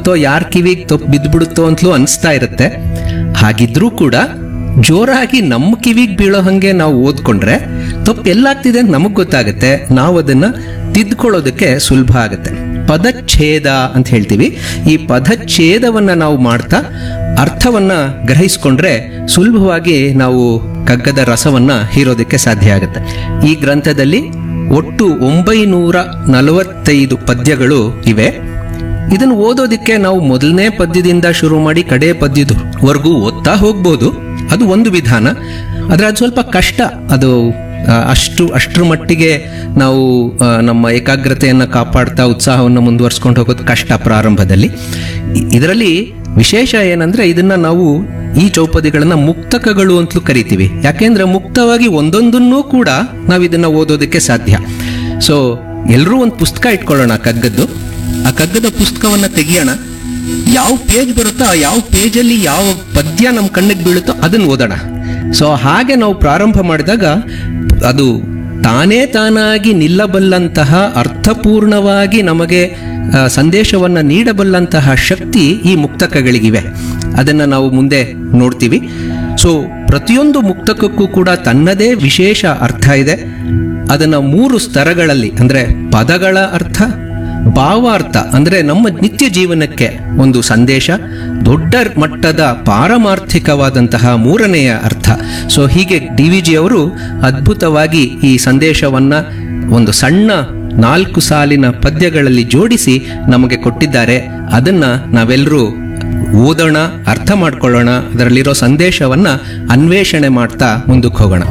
ಹೋಗುತ್ತೋ ಯಾರ ಕಿವಿಗೆ ತಪ್ಪು ಬಿದ್ದ್ಬಿಡುತ್ತೋ ಅಂತಲೂ ಅನಿಸ್ತಾ ಇರುತ್ತೆ ಹಾಗಿದ್ರೂ ಕೂಡ ಜೋರಾಗಿ ನಮ್ಮ ಕಿವಿಗೆ ಬೀಳೋ ಹಂಗೆ ನಾವು ಓದ್ಕೊಂಡ್ರೆ ತಪ್ಪು ಎಲ್ಲಾಗ್ತಿದೆ ಅಂತ ನಮಗೆ ಗೊತ್ತಾಗುತ್ತೆ ನಾವು ಅದನ್ನ ತಿದ್ಕೊಳ್ಳೋದಕ್ಕೆ ಸುಲಭ ಆಗುತ್ತೆ ಪದಚ್ಛೇದ ಅಂತ ಹೇಳ್ತೀವಿ ಈ ಪದಚ್ಛೇದವನ್ನ ನಾವು ಮಾಡ್ತಾ ಅರ್ಥವನ್ನ ಗ್ರಹಿಸ್ಕೊಂಡ್ರೆ ಸುಲಭವಾಗಿ ನಾವು ಕಗ್ಗದ ರಸವನ್ನ ಹೀರೋದಕ್ಕೆ ಸಾಧ್ಯ ಆಗುತ್ತೆ ಈ ಗ್ರಂಥದಲ್ಲಿ ಒಟ್ಟು ಒಂಬೈನೂರ ನಲವತ್ತೈದು ಪದ್ಯಗಳು ಇವೆ ಇದನ್ನು ಓದೋದಕ್ಕೆ ನಾವು ಮೊದಲನೇ ಪದ್ಯದಿಂದ ಶುರು ಮಾಡಿ ಕಡೆ ಪದ್ಯದವರೆಗೂ ಓದ್ತಾ ಹೋಗ್ಬೋದು ಅದು ಒಂದು ವಿಧಾನ ಆದರೆ ಅದು ಸ್ವಲ್ಪ ಕಷ್ಟ ಅದು ಆ, ಅಷ್ಟು ಅಷ್ಟರ ಮಟ್ಟಿಗೆ ನಾವು ಆ, ನಮ್ಮ ಏಕಾಗ್ರತೆಯನ್ನು ಕಾಪಾಡ್ತಾ ಉತ್ಸಾಹವನ್ನು ಮುಂದುವರ್ಸ್ಕೊಂಡು ಹೋಗೋದು ಕಷ್ಟ ಪ್ರಾರಂಭದಲ್ಲಿ ಇ- ಇದರಲ್ಲಿ ವಿಶೇಷ ಏನಂದ್ರೆ ಇದನ್ನ ನಾವು ಈ ಚೌಪದಿಗಳನ್ನ ಮುಕ್ತಕಗಳು ಅಂತಲೂ ಕರಿತೀವಿ ಯಾಕೆಂದ್ರೆ ಮುಕ್ತವಾಗಿ ಒಂದೊಂದನ್ನೂ ಕೂಡ ನಾವು ಇದನ್ನ ಓದೋದಕ್ಕೆ ಸಾಧ್ಯ ಸೊ ಎಲ್ಲರೂ ಒಂದು ಪುಸ್ತಕ ಇಟ್ಕೊಳ್ಳೋಣ ಕಗ್ಗದ್ದು ಆ ಕಗ್ಗದ ಪುಸ್ತಕವನ್ನ ತೆಗಿಯೋಣ ಯಾವ ಪೇಜ್ ಬರುತ್ತೋ ಆ ಯಾವ ಪೇಜಲ್ಲಿ ಯಾವ ಪದ್ಯ ನಮ್ಮ ಕಣ್ಣಿಗೆ ಬೀಳುತ್ತೋ ಅದನ್ನ ಓದೋಣ ಸೊ ಹಾಗೆ ನಾವು ಪ್ರಾರಂಭ ಮಾಡಿದಾಗ ಅದು ತಾನೇ ತಾನಾಗಿ ನಿಲ್ಲಬಲ್ಲಂತಹ ಅರ್ಥಪೂರ್ಣವಾಗಿ ನಮಗೆ ಆ, ಸಂದೇಶವನ್ನ ನೀಡಬಲ್ಲಂತಹ ಶಕ್ತಿ ಈ ಮುಕ್ತಕಗಳಿಗಿವೆ ಅದನ್ನ ನಾವು ಮುಂದೆ ನೋಡ್ತೀವಿ ಸೊ ಪ್ರತಿಯೊಂದು ಮುಕ್ತಕಕ್ಕೂ ಕೂಡ ತನ್ನದೇ ವಿಶೇಷ ಅರ್ಥ ಇದೆ ಅದನ್ನ ಮೂರು ಸ್ತರಗಳಲ್ಲಿ ಅಂದ್ರೆ ಪದಗಳ ಅರ್ಥ ಭಾವಾರ್ಥ ಅಂದ್ರೆ ನಮ್ಮ ನಿತ್ಯ ಜೀವನಕ್ಕೆ ಒಂದು ಸಂದೇಶ ದೊಡ್ಡ ಮಟ್ಟದ ಪಾರಮಾರ್ಥಿಕವಾದಂತಹ ಮೂರನೆಯ ಅರ್ಥ ಸೊ ಹೀಗೆ ಡಿ ವಿ ಜಿ ಅವರು ಅದ್ಭುತವಾಗಿ ಈ ಸಂದೇಶವನ್ನ ಒಂದು ಸಣ್ಣ ನಾಲ್ಕು ಸಾಲಿನ ಪದ್ಯಗಳಲ್ಲಿ ಜೋಡಿಸಿ ನಮಗೆ ಕೊಟ್ಟಿದ್ದಾರೆ ಅದನ್ನ ನಾವೆಲ್ಲರೂ ಓದೋಣ ಅರ್ಥ ಮಾಡ್ಕೊಳ್ಳೋಣ ಅದರಲ್ಲಿರೋ ಸಂದೇಶವನ್ನ ಅನ್ವೇಷಣೆ ಮಾಡ್ತಾ ಮುಂದಕ್ಕೆ ಹೋಗೋಣ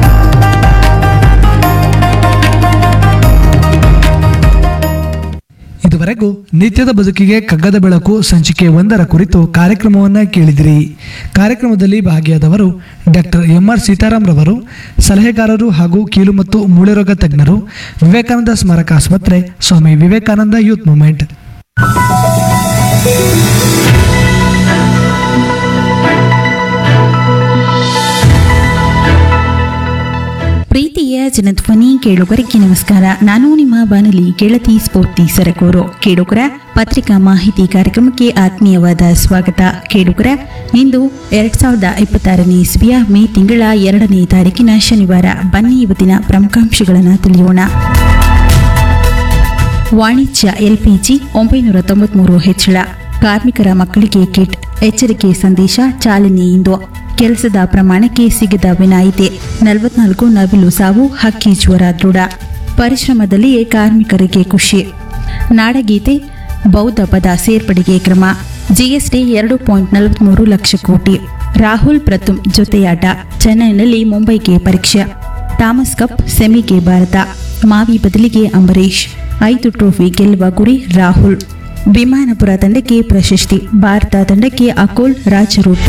ಇದುವರೆಗೂ ನಿತ್ಯದ ಬದುಕಿಗೆ ಕಗ್ಗದ ಬೆಳಕು ಸಂಚಿಕೆ ಒಂದರ ಕುರಿತು ಕಾರ್ಯಕ್ರಮವನ್ನು ಕೇಳಿದಿರಿ ಕಾರ್ಯಕ್ರಮದಲ್ಲಿ ಭಾಗಿಯಾದವರು ಡಾಕ್ಟರ್ ಎಂ ಆರ್ ಸೀತಾರಾಮ್ ರವರು ಸಲಹೆಗಾರರು ಹಾಗೂ ಕೀಲು ಮತ್ತು ಮೂಳೆ ರೋಗ ತಜ್ಞರು ವಿವೇಕಾನಂದ ಸ್ಮಾರಕ ಆಸ್ಪತ್ರೆ ಸ್ವಾಮಿ ವಿವೇಕಾನಂದ ಯೂತ್ ಮೂವ್ಮೆಂಟ್ ಪ್ರೀತಿಯ ಜನಧ್ವನಿ ಕೇಳುಗರಿಗೆ ನಮಸ್ಕಾರ ನಾನು ನಿಮ್ಮ ಬಾನಲಿ ಗೆಳತಿ ಸ್ಫೂರ್ತಿ ಸರಗೂರು ಕೇಳುಗರ ಪತ್ರಿಕಾ ಮಾಹಿತಿ ಕಾರ್ಯಕ್ರಮಕ್ಕೆ ಆತ್ಮೀಯವಾದ ಸ್ವಾಗತ ಕೇಳುಗರ ಇಂದು ಎರಡ್ ಸಾವಿರದ ಇಪ್ಪತ್ತಾರನೇ ಇಸ್ವಿಯ ಮೇ ತಿಂಗಳ ಎರಡನೇ ತಾರೀಕಿನ ಶನಿವಾರ ಬನ್ನಿ ಇವತ್ತಿನ ಪ್ರಮುಖಾಂಶಗಳನ್ನು ತಿಳಿಯೋಣ ವಾಣಿಜ್ಯ ಎಲ್ಪಿಜಿ ಒಂಬೈನೂರ ತೊಂಬತ್ಮೂರು ಹೆಚ್ಚಳ ಕಾರ್ಮಿಕರ ಮಕ್ಕಳಿಗೆ ಕಿಟ್ ಎಚ್ಚರಿಕೆ ಸಂದೇಶ ಚಾಲನೆ ಇಂದು ಕೆಲಸದ ಪ್ರಮಾಣಕ್ಕೆ ಸಿಗದ ವಿನಾಯಿತಿ ನಲವತ್ನಾಲ್ಕು ನವಿಲು ಸಾವು ಹಕ್ಕಿ ಜ್ವರ ದೃಢ ಪರಿಶ್ರಮದಲ್ಲಿಯೇ ಕಾರ್ಮಿಕರಿಗೆ ಖುಷಿ ನಾಡಗೀತೆ ಬೌದ್ಧ ಪದ ಸೇರ್ಪಡೆಗೆ ಕ್ರಮ ಜಿಎಸ್ಟಿ ಎರಡು ಪಾಯಿಂಟ್ ನಲವತ್ಮೂರು ಲಕ್ಷ ಕೋಟಿ ರಾಹುಲ್ ಪ್ರತುಮ್ ಜೊತೆಯಾಟ ಚೆನ್ನೈನಲ್ಲಿ ಮುಂಬೈಗೆ ಪರೀಕ್ಷೆ ಥಾಮಸ್ ಕಪ್ ಸೆಮಿಗೆ ಭಾರತ ಮಾವಿ ಬದಲಿಗೆ ಅಂಬರೀಶ್ ಐದು ಟ್ರೋಫಿ ಗೆಲ್ಲುವ ಗುರಿ ರಾಹುಲ್ ವಿಮಾನಪುರ ತಂಡಕ್ಕೆ ಪ್ರಶಸ್ತಿ ಭಾರತ ತಂಡಕ್ಕೆ ಅಕೋಲ್ ರಾಜರೂಟ್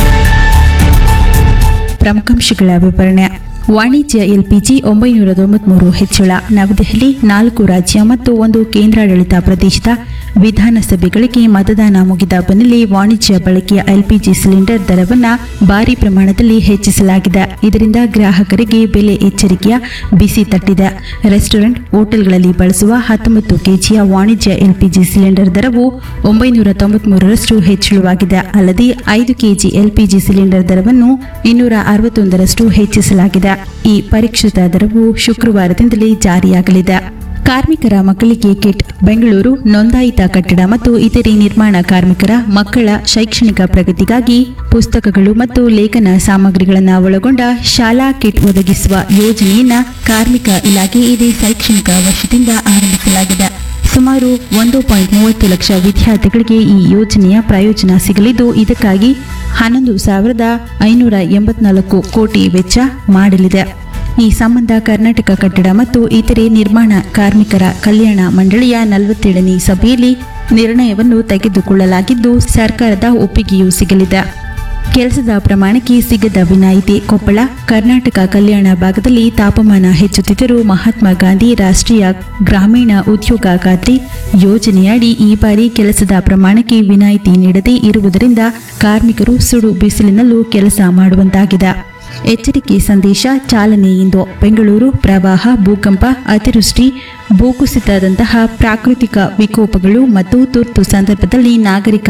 ಪ್ರಮುಖಾಂಶಗಳ ವಿವರಣೆ ವಾಣಿಜ್ಯ ಎಲ್ಪಿಜಿ ಒಂಬೈನೂರ ತೊಂಬತ್ಮೂರು ಹೆಚ್ಚಳ ನವದೆಹಲಿ ನಾಲ್ಕು ರಾಜ್ಯ ಮತ್ತು ಒಂದು ಕೇಂದ್ರಾಡಳಿತ ಪ್ರದೇಶದ ವಿಧಾನಸಭೆಗಳಿಗೆ ಮತದಾನ ಮುಗಿದ ಬೆನ್ನಲ್ಲೇ ವಾಣಿಜ್ಯ ಬಳಕೆಯ ಎಲ್ಪಿಜಿ ಸಿಲಿಂಡರ್ ದರವನ್ನು ಭಾರಿ ಪ್ರಮಾಣದಲ್ಲಿ ಹೆಚ್ಚಿಸಲಾಗಿದೆ ಇದರಿಂದ ಗ್ರಾಹಕರಿಗೆ ಬೆಲೆ ಎಚ್ಚರಿಕೆಯ ಬಿಸಿ ತಟ್ಟಿದೆ ರೆಸ್ಟೋರೆಂಟ್ ಹೋಟೆಲ್ಗಳಲ್ಲಿ ಬಳಸುವ ಹತ್ತೊಂಬತ್ತು ಕೆಜಿಯ ವಾಣಿಜ್ಯ ಎಲ್ಪಿಜಿ ಸಿಲಿಂಡರ್ ದರವು ಒಂಬೈನೂರ ತೊಂಬತ್ಮೂರರಷ್ಟು ಹೆಚ್ಚಳವಾಗಿದೆ ಅಲ್ಲದೆ ಐದು ಕೆಜಿ ಎಲ್ಪಿಜಿ ಸಿಲಿಂಡರ್ ದರವನ್ನು ಇನ್ನೂರ ಅರವತ್ತೊಂದರಷ್ಟು ಹೆಚ್ಚಿಸಲಾಗಿದೆ ಈ ಪರಿಷ್ಕೃತ ದರವು ಶುಕ್ರವಾರದಿಂದಲೇ ಜಾರಿಯಾಗಲಿದೆ ಕಾರ್ಮಿಕರ ಮಕ್ಕಳಿಗೆ ಕಿಟ್ ಬೆಂಗಳೂರು ನೋಂದಾಯಿತ ಕಟ್ಟಡ ಮತ್ತು ಇತರೆ ನಿರ್ಮಾಣ ಕಾರ್ಮಿಕರ ಮಕ್ಕಳ ಶೈಕ್ಷಣಿಕ ಪ್ರಗತಿಗಾಗಿ ಪುಸ್ತಕಗಳು ಮತ್ತು ಲೇಖನ ಸಾಮಗ್ರಿಗಳನ್ನು ಒಳಗೊಂಡ ಶಾಲಾ ಕಿಟ್ ಒದಗಿಸುವ ಯೋಜನೆಯನ್ನ ಕಾರ್ಮಿಕ ಇಲಾಖೆ ಇದೇ ಶೈಕ್ಷಣಿಕ ವರ್ಷದಿಂದ ಆರಂಭಿಸಲಾಗಿದೆ ಸುಮಾರು ಒಂದು ಪಾಯಿಂಟ್ ಮೂವತ್ತು ಲಕ್ಷ ವಿದ್ಯಾರ್ಥಿಗಳಿಗೆ ಈ ಯೋಜನೆಯ ಪ್ರಯೋಜನ ಸಿಗಲಿದ್ದು ಇದಕ್ಕಾಗಿ ಹನ್ನೊಂದು ಸಾವಿರದ ಐನೂರ ಎಂಬತ್ನಾಲ್ಕು ಕೋಟಿ ವೆಚ್ಚ ಮಾಡಲಿದೆ ಈ ಸಂಬಂಧ ಕರ್ನಾಟಕ ಕಟ್ಟಡ ಮತ್ತು ಇತರೆ ನಿರ್ಮಾಣ ಕಾರ್ಮಿಕರ ಕಲ್ಯಾಣ ಮಂಡಳಿಯ ನಲವತ್ತೇಳನೇ ಸಭೆಯಲ್ಲಿ ನಿರ್ಣಯವನ್ನು ತೆಗೆದುಕೊಳ್ಳಲಾಗಿದ್ದು ಸರ್ಕಾರದ ಒಪ್ಪಿಗೆಯೂ ಸಿಗಲಿದೆ ಕೆಲಸದ ಪ್ರಮಾಣಕ್ಕೆ ಸಿಗದ ವಿನಾಯಿತಿ ಕೊಪ್ಪಳ ಕರ್ನಾಟಕ ಕಲ್ಯಾಣ ಭಾಗದಲ್ಲಿ ತಾಪಮಾನ ಹೆಚ್ಚುತ್ತಿದ್ದರೂ ಮಹಾತ್ಮ ಗಾಂಧಿ ರಾಷ್ಟ್ರೀಯ ಗ್ರಾಮೀಣ ಉದ್ಯೋಗ ಖಾತ್ರಿ ಯೋಜನೆಯಡಿ ಈ ಬಾರಿ ಕೆಲಸದ ಪ್ರಮಾಣಕ್ಕೆ ವಿನಾಯಿತಿ ನೀಡದೇ ಇರುವುದರಿಂದ ಕಾರ್ಮಿಕರು ಸುಡು ಬಿಸಿಲಿನಲ್ಲೂ ಕೆಲಸ ಮಾಡುವಂತಾಗಿದೆ ಎಚ್ಚರಿಕೆ ಸಂದೇಶ ಚಾಲನೆ ಇಂದು ಬೆಂಗಳೂರು ಪ್ರವಾಹ ಭೂಕಂಪ ಅತಿವೃಷ್ಟಿ ಭೂಕುಸಿತದಂತಹ ಪ್ರಾಕೃತಿಕ ವಿಕೋಪಗಳು ಮತ್ತು ತುರ್ತು ಸಂದರ್ಭದಲ್ಲಿ ನಾಗರಿಕ